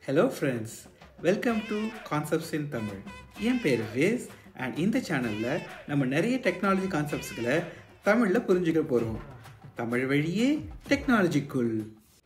hello friends welcome to concepts in Tamil என் பேர் வேஸ் அண்ட் இந்த சேனலில் நம்ம நிறைய டெக்னாலஜி கான்செப்ட்ஸ்களை தமிழில் புரிஞ்சுக்க போகிறோம் தமிழ் வழியே டெக்னாலஜிக்குள்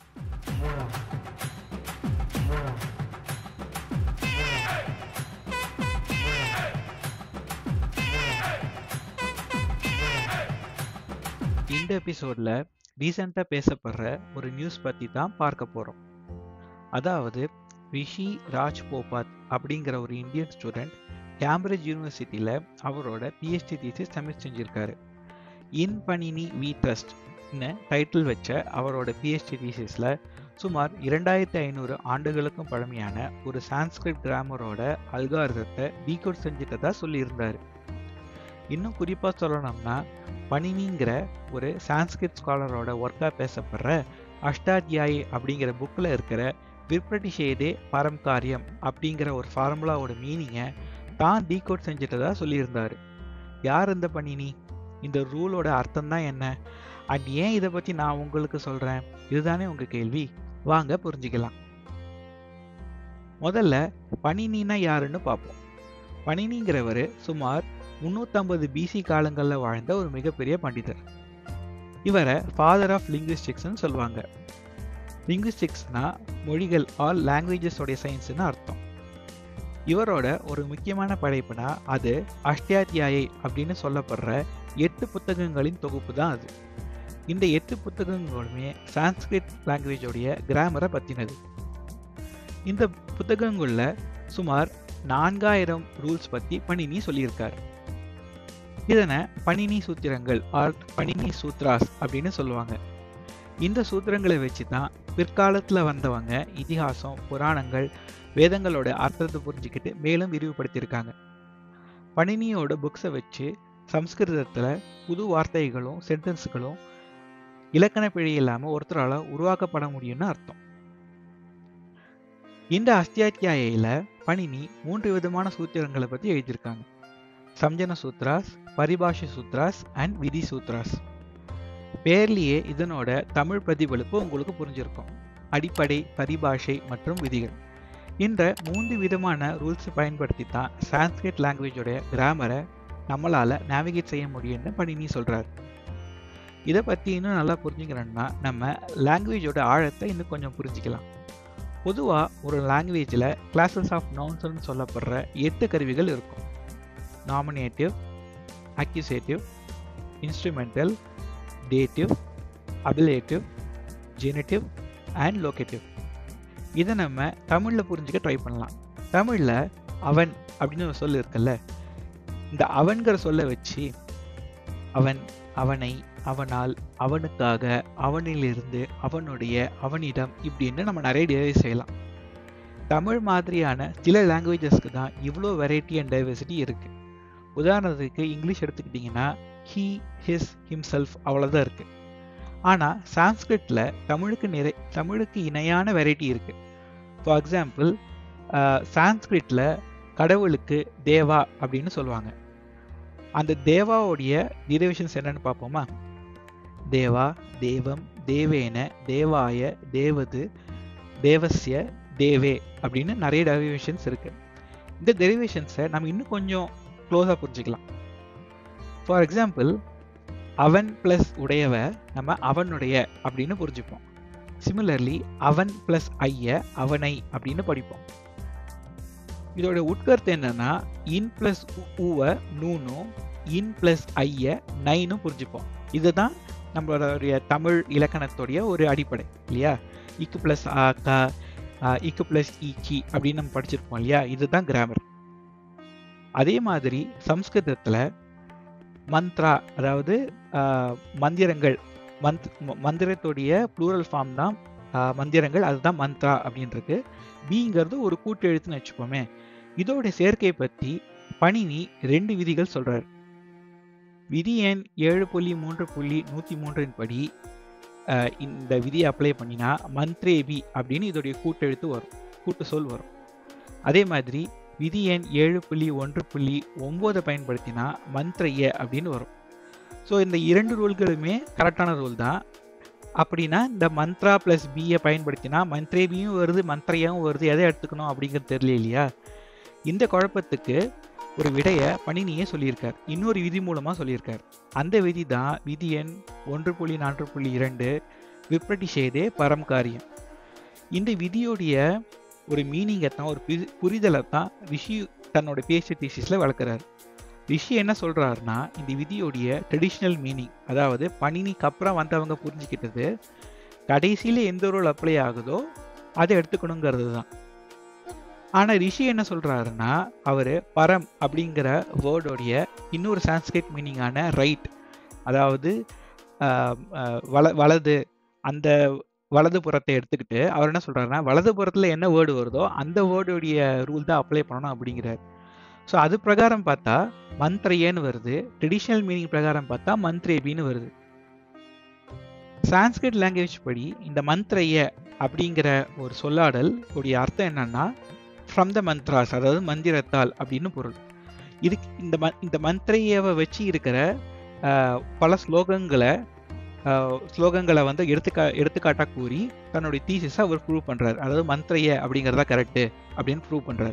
இந்த எபிசோடில் ரீசெண்டாக பேசப்படுற ஒரு நியூஸ் பற்றி தான் பார்க்க போகிறோம் அதாவது ரிஷி ராஜ் போபாத் அப்படிங்கிற ஒரு இந்தியன் ஸ்டூடெண்ட் கேம்பிரிட்ஜ் யூனிவர்சிட்டியில் அவரோட பிஹெச்டி தீசிஸ் சப்மிட் செஞ்சுருக்காரு இன் பணினி வி ட்ரஸ்ட்னு டைட்டில் வச்ச அவரோட பிஹெச்டி தீசிஸில் சுமார் இரண்டாயிரத்தி ஐநூறு ஆண்டுகளுக்கும் பழமையான ஒரு சான்ஸ்கிரிட் கிராமரோட அல்காரதத்தை டீகோட் செஞ்சுட்டதா சொல்லியிருந்தார் இன்னும் குறிப்பாக சொல்லணும்னா பணினிங்கிற ஒரு சான்ஸ்கிரிட் ஸ்காலரோட ஒர்க்காக பேசப்படுற அஷ்டாத்தியாயி அப்படிங்கிற புக்கில் இருக்கிற விற்பட்டிஷேதே பரம்காரியம் அப்படிங்கிற ஒரு ஃபார்முலாவோட மீனிங்கை தான் டீகோட் செஞ்சுட்டதா சொல்லியிருந்தார் யார் இந்த பணினி இந்த ரூலோட அர்த்தம் தான் என்ன அண்ட் ஏன் இதை பற்றி நான் உங்களுக்கு சொல்கிறேன் இதுதானே உங்கள் கேள்வி வாங்க புரிஞ்சுக்கலாம் முதல்ல பணினினா யாருன்னு பார்ப்போம் பணினிங்கிறவர் சுமார் முந்நூற்றம்பது பிசி காலங்களில் வாழ்ந்த ஒரு மிகப்பெரிய பண்டிதர் இவரை ஃபாதர் ஆஃப் லிங்குவிஸ்டிக்ஸ்னு சொல்லுவாங்க லிங்குவிஸ்டிக்ஸ்னா மொழிகள் ஆல் லாங்குவேஜஸோடைய சயின்ஸ்னு அர்த்தம் இவரோட ஒரு முக்கியமான படைப்புனா அது அஷ்டாத்தியாயை அப்படின்னு சொல்லப்படுற எட்டு புத்தகங்களின் தொகுப்பு தான் அது இந்த எட்டு புத்தகங்களுமே சான்ஸ்கிரிட் லாங்குவேஜோடைய கிராமரை பற்றினது இந்த புத்தகங்களில் சுமார் நான்காயிரம் ரூல்ஸ் பற்றி பணினி சொல்லியிருக்காரு இதனை பணினி சூத்திரங்கள் ஆர் பணினி சூத்ராஸ் அப்படின்னு சொல்லுவாங்க இந்த சூத்திரங்களை வச்சு தான் பிற்காலத்தில் வந்தவங்க இதிகாசம் புராணங்கள் வேதங்களோட அர்த்தத்தை புரிஞ்சுக்கிட்டு மேலும் விரிவுபடுத்தியிருக்காங்க பணினியோட புக்ஸை வச்சு சம்ஸ்கிருதத்தில் புது வார்த்தைகளும் சென்டென்ஸுகளும் இலக்கண பிழை இல்லாமல் ஒருத்தரால் உருவாக்கப்பட முடியும்னு அர்த்தம் இந்த அஸ்தியாத்தியாயில பணினி மூன்று விதமான சூத்திரங்களை பற்றி எழுதியிருக்காங்க சம்ஜன சூத்ராஸ் பரிபாஷ சூத்ராஸ் அண்ட் விதி சூத்ராஸ் பேர்லேயே இதனோட தமிழ் பிரதிபலிப்பு உங்களுக்கு புரிஞ்சிருக்கும் அடிப்படை பரிபாஷை மற்றும் விதிகள் இந்த மூன்று விதமான ரூல்ஸ் பயன்படுத்தி தான் சான்ஸ்கிரிட் லாங்குவேஜோட கிராமரை நம்மளால் நேவிகேட் செய்ய முடியும்னு பணினி சொல்கிறார் இதை பற்றி இன்னும் நல்லா புரிஞ்சுக்கணும்னா நம்ம லாங்குவேஜோட ஆழத்தை இன்னும் கொஞ்சம் புரிஞ்சிக்கலாம் பொதுவாக ஒரு லாங்குவேஜில் கிளாஸஸ் ஆஃப் நவுன்ஸ்னு சொல்லப்படுற எட்டு கருவிகள் இருக்கும் nominative accusative instrumental dative ablative genitive and locative இதை நம்ம தமிழில் புரிஞ்சுக்க ட்ரை பண்ணலாம் தமிழில் அவன் அப்படின்னு ஒரு சொல் இருக்குல்ல இந்த அவன்கிற சொல்ல வச்சு அவன் அவனை அவனால் அவனுக்காக அவனிலிருந்து அவனுடைய அவனிடம் இப்படின்னு நம்ம நிறைய டிவைஸ் செய்யலாம் தமிழ் மாதிரியான சில லாங்குவேஜஸ்க்கு தான் இவ்வளோ வெரைட்டி அண்ட் டைவர்சிட்டி இருக்குது உதாரணத்துக்கு இங்கிலீஷ் எடுத்துக்கிட்டிங்கன்னா ஹீ ஹிஸ் ஹிம்செல்ஃப் அவ்வளோதான் இருக்குது ஆனால் சான்ஸ்கிரிட்டில் தமிழுக்கு நிறை தமிழுக்கு இணையான வெரைட்டி இருக்குது ஃபார் எக்ஸாம்பிள் சான்ஸ்கிரிட்டில் கடவுளுக்கு தேவா அப்படின்னு சொல்லுவாங்க அந்த தேவாவுடைய டிரைவேஷன்ஸ் என்னன்னு பார்ப்போமா தேவா தேவம் தேவேன தேவாய தேவது தேவசிய தேவே அப்படின்னு நிறைய டெரிவேஷன்ஸ் இருக்கு இந்த டெரிவேஷன்ஸை நம்ம இன்னும் கொஞ்சம் க்ளோஸாக புரிஞ்சுக்கலாம் ஃபார் எக்ஸாம்பிள் அவன் ப்ளஸ் உடையவ நம்ம அவனுடைய அப்படின்னு புரிஞ்சுப்போம் சிமிலர்லி அவன் ப்ளஸ் ஐய அவனை அப்படின்னு படிப்போம் இதோட உட்கருத்து என்னன்னா இன் ப்ளஸ் ஊவ நூனும் இன் ப்ளஸ் ஐய நைனும் புரிஞ்சுப்போம் இதுதான் நம்மளுடைய தமிழ் இலக்கணத்துடைய ஒரு அடிப்படை இல்லையா இக்கு ப்ளஸ் ஆ க இக்கு ப்ளஸ் இக்கி அப்படின்னு நம்ம படிச்சிருப்போம் இல்லையா இதுதான் கிராமர் அதே மாதிரி சம்ஸ்கிருதத்தில் மந்த்ரா அதாவது மந்திரங்கள் மந்த் மந்திரத்துடைய ப்ளூரல் ஃபார்ம் தான் மந்திரங்கள் அதுதான் மந்த்ரா அப்படின்றது பிங்கிறது ஒரு கூட்டு எழுத்துன்னு வச்சுப்போமே இதோட சேர்க்கை பற்றி பணினி ரெண்டு விதிகள் சொல்றார் விதி எண் ஏழு புள்ளி மூன்று புள்ளி நூற்றி மூன்றின் படி இந்த விதியை அப்ளை பண்ணினா மந்த்ரேபி அப்படின்னு இதோடைய கூட்டெழுத்து வரும் கூட்டு சொல் வரும் அதே மாதிரி விதி எண் ஏழு புள்ளி ஒன்று புள்ளி ஒம்போதை பயன்படுத்தினா மந்த்ரைய அப்படின்னு வரும் ஸோ இந்த இரண்டு ரூல்களுமே கரெக்டான ரூல் தான் அப்படின்னா இந்த மந்த்ரா ப்ளஸ் பியை பயன்படுத்தினா மந்த்ரே பியும் வருது மந்த்ரையாவும் வருது எதை எடுத்துக்கணும் அப்படிங்கிறது தெரியல இல்லையா இந்த குழப்பத்துக்கு ஒரு விடையை பணினியே சொல்லியிருக்கார் இன்னொரு விதி மூலமாக சொல்லியிருக்கார் அந்த விதி தான் விதி எண் ஒன்று புள்ளி நான்கு புள்ளி இரண்டு விப்ரட்டிஷேதே பரம் காரியம் இந்த விதியோடைய ஒரு மீனிங்கை தான் ஒரு புரி- புரிதலை தான் ரிஷி தன்னோட பிஹெச்டி தீசிஸில் வளர்க்குறாரு ரிஷி என்ன சொல்றாருன்னா இந்த விதியோடைய ட்ரெடிஷ்னல் மீனிங் அதாவது பணினிக்கு அப்புறம் வந்தவங்க புரிஞ்சுக்கிட்டது கடைசியில் எந்த ரோல் அப்ளை ஆகுதோ அதை எடுத்துக்கணுங்கிறது தான் ஆனால் ரிஷி என்ன சொல்றாருன்னா அவர் பரம் அப்படிங்கிற வேர்டோடைய இன்னொரு சான்ஸ்கிரிட் மீனிங்கான ரைட் அதாவது ஆஹ், ஆஹ், வல வலது அந்த வலது புறத்தை எடுத்துக்கிட்டு அவர் என்ன சொல்றாருன்னா வலது புறத்தில் என்ன வேர்டு வருதோ அந்த வேர்டோடைய ரூல் தான் அப்ளை பண்ணணும் அப்படிங்கிறார் ஸோ அது பிரகாரம் பார்த்தா மந்த்ரையேன்னு வருது ட்ரெடிஷ்னல் மீனிங் பிரகாரம் பார்த்தா மந்த்ரேபின்னு வருது சான்ஸ்கிரிட் லாங்குவேஜ் படி இந்த மந்த்ரைய அப்படிங்கிற ஒரு சொல்லாடல் உடைய அர்த்தம் என்னன்னா ஃப்ரம் த மந்த்ராஸ் அதாவது மந்திரத்தால் அப்படின்னு பொருள் இதுக்கு இந்த ம இந்த மந்த்ரையவை வச்சு இருக்கிற ஆஹ், பல ஸ்லோகங்களை ஆஹ், ஸ்லோகங்களை வந்து எடுத்துக்கா எடுத்துக்காட்டாக கூறி தன்னுடைய தீசிஸை அவர் ப்ரூவ் பண்றாரு அதாவது மந்த்ரைய அப்படிங்கிறதா கரெக்டு அப்படின்னு ப்ரூவ் பண்றாரு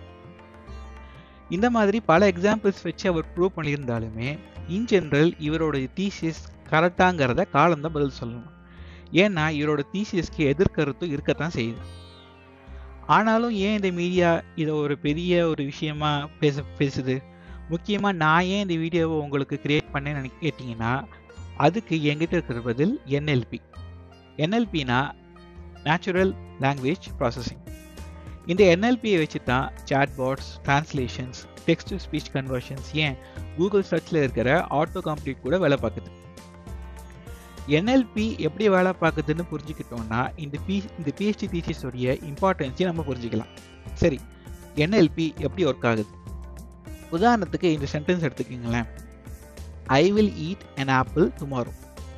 இந்த மாதிரி பல எக்ஸாம்பிள்ஸ் வச்சு அவர் ப்ரூவ் பண்ணியிருந்தாலுமே இன் ஜென்ரல் இவரோட தீசிஸ் கரெக்டாங்கிறத காலம்தான் பதில் சொல்லணும் ஏன்னா இவரோட தீசிஸ்க்கு எதிர்கருத்தும் இருக்கத்தான் செய்யுது ஆனாலும் ஏன் இந்த மீடியா இதை ஒரு பெரிய ஒரு விஷயமா பேச பேசுது முக்கியமாக நான் ஏன் இந்த வீடியோவை உங்களுக்கு கிரியேட் பண்ணேன்னு நினை- கேட்டிங்கன்னா அதுக்கு என்கிட்ட இருக்கிற பதில் என்எல்பி என்எல்பினா நேச்சுரல் லாங்குவேஜ் ப்ராசஸிங் இந்த என்எல்பியை வச்சு தான் chatbots translations text to speech conversions ஏன் கூகுள் சர்ச்சில் இருக்கிற ஆட்டோ கம்ப்ளீட் கூட வேலை பார்க்குது என்எல்பி எப்படி வேலை பார்க்குதுன்னு புரிஞ்சுக்கிட்டோம்னா இந்த பி இந்த பிஹெச்டி தீசிஸோடைய இம்பார்ட்டன்ஸையும் நம்ம புரிஞ்சுக்கலாம் சரி என்எல்பி எப்படி ஒர்க் ஆகுது உதாரணத்துக்கு இந்த சென்டென்ஸ் எடுத்துக்கிங்களேன் I will eat an apple tomorrow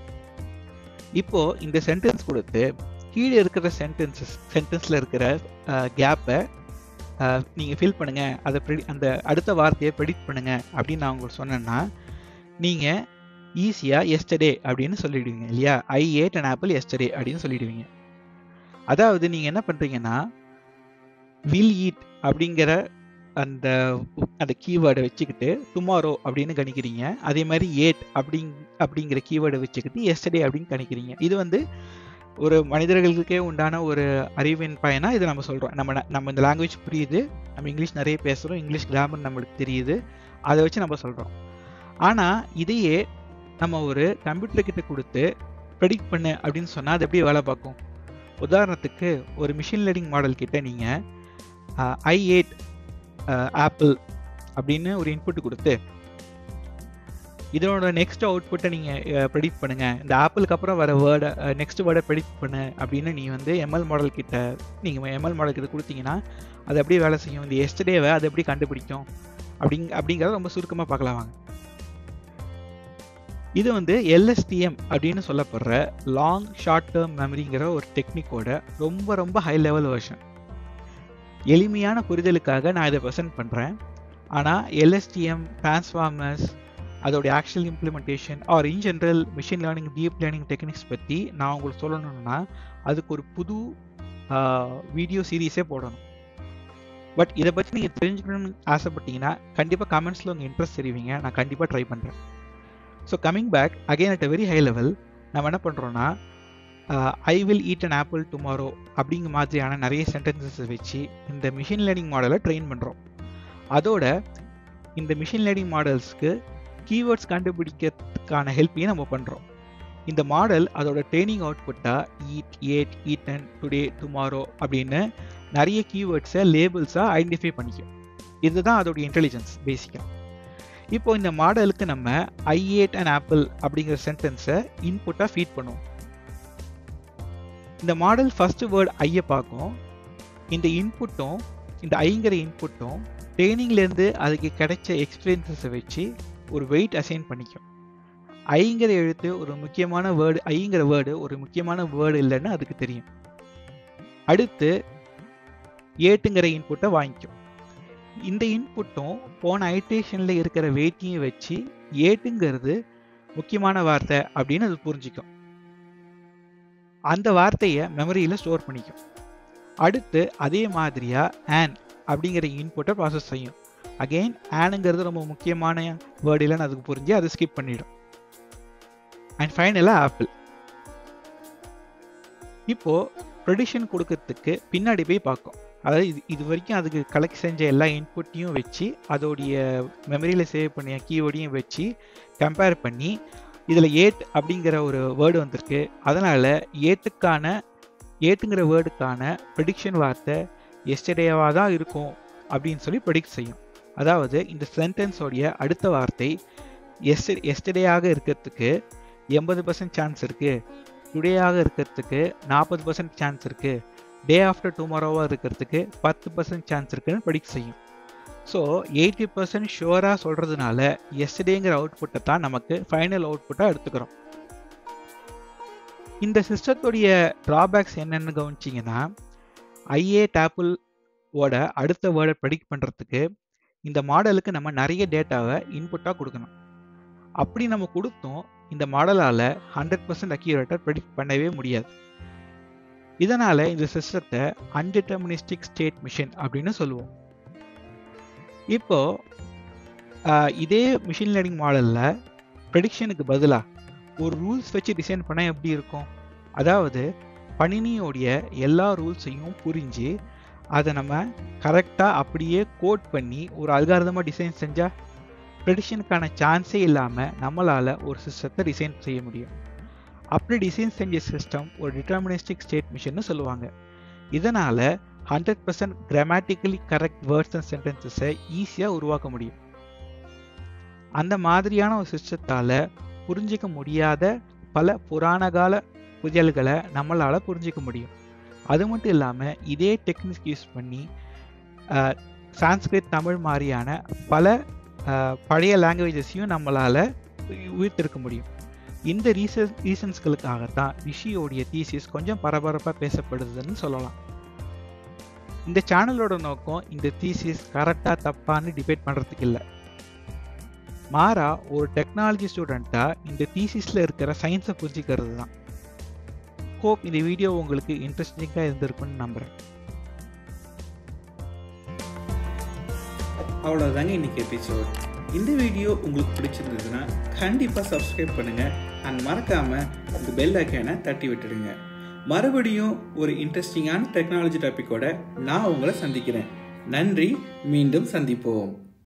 இப்போ இந்த சென்டென்ஸ் கொடுத்து கீழே இருக்கிற சென்டென்சஸ் சென்டென்ஸில் இருக்கிற கேப்பை நீங்கள் ஃபில் பண்ணுங்க அதை predi- அந்த அடுத்த வார்த்தையை ப்ரெடிக்ட் பண்ணுங்க அப்படின்னு நான் உங்களுக்கு சொன்னேன்னா நீங்கள் ஈஸியாக எஸ்டர்டே அப்படின்னு சொல்லிடுவீங்க இல்லையா I ate an apple yesterday அப்படின்னு சொல்லிடுவீங்க அதாவது நீங்கள் என்ன பண்ணுறீங்கன்னா வில் ஈட் அப்படிங்கிற அந்த அந்த கீவேர்டை வச்சுக்கிட்டு டுமாரோ அப்படின்னு கணிக்கிறீங்க அதே மாதிரி ஏட் அப்படிங் அப்படிங்கிற கீவேர்டை வச்சுக்கிட்டு எஸ்டர்டே அப்படின்னு கணிக்கிறீங்க இது வந்து ஒரு மனிதர்களுக்கே உண்டான ஒரு அறிவின் பயனா இதை நம்ம சொல்கிறோம் நம்ம ந- நம்ம இந்த லாங்குவேஜ் புரியுது நம்ம இங்கிலீஷ் நிறைய பேசுகிறோம் இங்கிலீஷ் கிராமர் நம்மளுக்கு தெரியுது அதை வச்சு நம்ம சொல்கிறோம் ஆனால் இதையே நம்ம ஒரு கம்ப்யூட்டர் கிட்ட கொடுத்து ப்ரெடிக்ட் பண்ணு அப்படின்னு சொன்னால் அது எப்படி வேலை பார்க்கும் உதாரணத்துக்கு ஒரு மிஷின் லேர்னிங் மாடல் கிட்ட நீங்கள் ஐ ஏட் ஆப்பிள் அப்படின்னு ஒரு இன்புட் கொடுத்து இதனோட நெக்ஸ்ட் அவுட்புட்டை நீங்கள் ப்ரெடிக்ட் பண்ணுங்க இந்த ஆப்பிளுக்கு அப்புறம் வர வேர்டை நெக்ஸ்ட் வேர்டை ப்ரெடிக்ட் பண்ணு அப்படின்னு நீ வந்து எம்எல் மாடல் கிட்ட நீங்கள் எம்எல் மாடல் கிட்ட கொடுத்தீங்கன்னா அது எப்படி வேலை செய்யும் இந்த எஸ்டர்டேவை அது எப்படி கண்டுபிடிக்கும் அப்படிங் அப்படிங்கிறத ரொம்ப சுருக்கமாக பார்க்கலாம் வாங்க இது வந்து எல்எஸ்டிஎம் அப்படின்னு சொல்லப்படுற லாங் ஷார்ட் டேர்ம் மெமரிங்கிற ஒரு டெக்னிக்கோட ரொம்ப ரொம்ப ஹை லெவல் வெர்ஷன் எளிமையான புரிதலுக்காக நான் இதை ப்ரெசென்ட் பண்ணுறேன் ஆனால் எல்எஸ்டிஎம் டிரான்ஸ்ஃபார்மர்ஸ் அதோடைய actual implementation or in general machine learning deep learning techniques பற்றி நான் உங்களுக்கு சொல்லணும்னா அதுக்கு ஒரு புது வீடியோ சீரீஸே போடணும் பட் இதை பற்றி நீங்கள் தெரிஞ்சுக்கணும்னு ஆசைப்பட்டீங்கன்னா கண்டிப்பாக கமெண்ட்ஸில் உங்கள் இன்ட்ரெஸ்ட் தெரிவிங்க நான் கண்டிப்பாக ட்ரை பண்ணுறேன் so coming back again at a very high level நம்ம என்ன பண்ணுறோன்னா I will eat an apple tomorrow அப்படிங்கிற மாதிரியான நிறைய சென்டென்சஸ் வச்சு இந்த மிஷின் லேர்னிங் மாடலை ட்ரெயின் பண்ணுறோம் அதோட இந்த மிஷின் லேர்னிங் மாடல்ஸ்க்கு கீவேர்ட்ஸ் கண்டுபிடிக்கிறதுக்கான ஹெல்ப்பையும் நம்ம பண்ணுறோம் இந்த மாடல் அதோட ட்ரைனிங் அவுட்புட்டாக eat ate eaten today tomorrow அப்படின்னு நிறைய கீவேர்ட்ஸை லேபிள்ஸாக ஐடென்டிஃபை பண்ணிக்கும் இதுதான் அதோட இன்டெலிஜென்ஸ் பேசிக்காக இப்போ இந்த மாடலுக்கு நம்ம ஐ ஏட் அண்ட் ஆப்பிள் அப்படிங்கிற சென்டென்ஸை இன்புட்டாக ஃபீட் பண்ணுவோம் இந்த மாடல் ஃபர்ஸ்ட் வேர்ட் ஐயை பார்க்கும் இந்த இன்புட்டும் இந்த ஐங்கிற இன்புட்டும் ட்ரைனிங்லேருந்து அதுக்கு கிடைச்ச எக்ஸ்பீரியன்ஸஸை வச்சு ஒரு வெயிட் அசைன் பண்ணிக்கும் ஐங்கிற எழுத்து ஒரு முக்கியமான வேர்டு ஐங்கிற வேர்டு ஒரு முக்கியமான வேர்டு இல்லைன்னு அதுக்கு தெரியும் அடுத்து ஏட்டுங்கிற இன்புட்டை வாங்கிக்கும் இந்த இன்புட்டும் போன ஐட்ரேஷனில் இருக்கிற வெயிட்டையும் வச்சு ஏட்டுங்கிறது முக்கியமான வார்த்தை அப்படின்னு அது புரிஞ்சிக்கும் அந்த வார்த்தையை மெமரியில் ஸ்டோர் பண்ணிக்கும் அடுத்து அதே மாதிரியா ஆன் அப்படிங்கிற இன்புட்டை ப்ராசஸ் செய்யும் அகெயின் ஆனுங்கிறது ரொம்ப முக்கியமான வேர்டு இல்லைன்னு அதுக்கு புரிஞ்சு அதை ஸ்கிப் பண்ணிடும் அண்ட் ஃபைனலாக ஆப்பிள் இப்போ ப்ரொடிஷன் கொடுக்கறதுக்கு பின்னாடி போய் பார்க்கும் அதாவது இது இது வரைக்கும் அதுக்கு கலெக்ட் செஞ்ச எல்லா இன்புட்டையும் வச்சு அதோடைய மெமரியில் சேவ் பண்ணிய கீவேர்டையும் வச்சு கம்பேர் பண்ணி இதில் ஏட் அப்படிங்கிற ஒரு வேர்டு வந்திருக்கு அதனால் ஏட்டுக்கான ஏட்டுங்கிற வேர்டுக்கான ப்ரெடிக்ஷன் வார்த்தை எஸ்டடேவாக தான் இருக்கும் அப்படின்னு சொல்லி ப்ரெடிக்ட் செய்யும் அதாவது இந்த சென்டென்ஸோடைய அடுத்த வார்த்தை எஸ்ட எஸ்டடேயாக இருக்கிறதுக்கு எண்பது பர்சன்ட் சான்ஸ் இருக்குது டுடேயாக இருக்கிறதுக்கு நாற்பது பர்சன்ட் சான்ஸ் இருக்குது டே ஆஃப்டர் டுமாரோவாக இருக்கிறதுக்கு பத்து பர்சன்ட் சான்ஸ் இருக்குன்னு ப்ரெடிக்ட் செய்யும் ஸோ எயிட்டி பர்சன்ட் ஷுவராக சொல்கிறதுனால எஸ்டேங்கிற அவுட்புட்டை தான் நமக்கு ஃபைனல் அவுட்புட்டாக எடுத்துக்கிறோம் இந்த சிஸ்டத்துடைய ட்ராபேக்ஸ் என்னென்னு கவனிச்சிங்கன்னா ஐஏ டேப்பிள் ஓட அடுத்த வேர்டை ப்ரெடிக்ட் பண்ணுறதுக்கு இந்த மாடலுக்கு நம்ம நிறைய டேட்டாவை இன்புட்டாக கொடுக்கணும் அப்படி நம்ம கொடுத்தோம் இந்த மாடலால் ஹண்ட்ரட் பர்சன்ட் அக்யூரேட்டாக ப்ரெடிக்ட் பண்ணவே முடியாது இதனால் இந்த சிஸ்டத்தை அன்டிட்டர்மினிஸ்டிக் ஸ்டேட் மிஷின் அப்படின்னு சொல்லுவோம் இப்போ இதே மிஷின் லேர்னிங் மாடலில் ப்ரெடிக்ஷனுக்கு பதிலாக ஒரு ரூல்ஸ் வச்சு டிசைன் பண்ணால் எப்படி இருக்கும் அதாவது பணினியோடைய எல்லா ரூல்ஸையும் புரிஞ்சு அதை நம்ம கரெக்டாக அப்படியே கோட் பண்ணி ஒரு அல்காரதமாக டிசைன் செஞ்சால் ப்ரெடிஷனுக்கான சான்ஸே இல்லாமல் நம்மளால் ஒரு சிஸ்டத்தை டிசைன் செய்ய முடியும் அப்படி டிசைன் செஞ்ச சிஸ்டம் ஒரு டிட்டர்மினிஸ்டிக் ஸ்டேட் மிஷின்னு சொல்லுவாங்க இதனால் hundred percent grammatically correct words and சென்டென்சஸை ஈஸியாக உருவாக்க முடியும் அந்த மாதிரியான ஒரு சிஸ்டத்தால் புரிஞ்சிக்க முடியாத பல புராண கால புயல்களை நம்மளால் புரிஞ்சிக்க முடியும் அது மட்டும் இல்லாமல் இதே டெக்னிக் யூஸ் பண்ணி சான்ஸ்கிரிட் தமிழ் மாதிரியான பல பழைய லாங்குவேஜஸையும் நம்மளால் உயிர்த்திருக்க முடியும் இந்த ரீசன் ரீசன்ஸ்களுக்காகத்தான் ரிஷியோடைய தீசிஸ் கொஞ்சம் பரபரப்பாக பேசப்படுதுன்னு சொல்லலாம் இந்த சேனலோட நோக்கம் இந்த தீசிஸ் கரெக்டாக தப்பான்னு டிபேட் பண்ணுறதுக்கு இல்லை மாறா ஒரு டெக்னாலஜி ஸ்டூடெண்ட்டாக இந்த தீசிஸில் இருக்கிற சயின்ஸை புரிஞ்சுக்கிறது தான் ஹோப் இந்த வீடியோ உங்களுக்கு இன்ட்ரெஸ்டிங்காக இருந்திருக்குன்னு நம்புகிறேன் அவ்வளோதாங்க இன்னைக்கு எபிசோட் இந்த வீடியோ உங்களுக்கு பிடிச்சிருந்ததுன்னா கண்டிப்பாக சப்ஸ்கிரைப் பண்ணுங்கள் அண்ட் மறக்காமல் இந்த பெல் ஐக்கானை தட்டி விட்டுடுங்க மறுபடியும் ஒரு இன்ட்ரெஸ்டிங்கான டெக்னாலஜி டாப்பிக்கோட நான் உங்களை சந்திக்கிறேன் நன்றி மீண்டும் சந்திப்போம்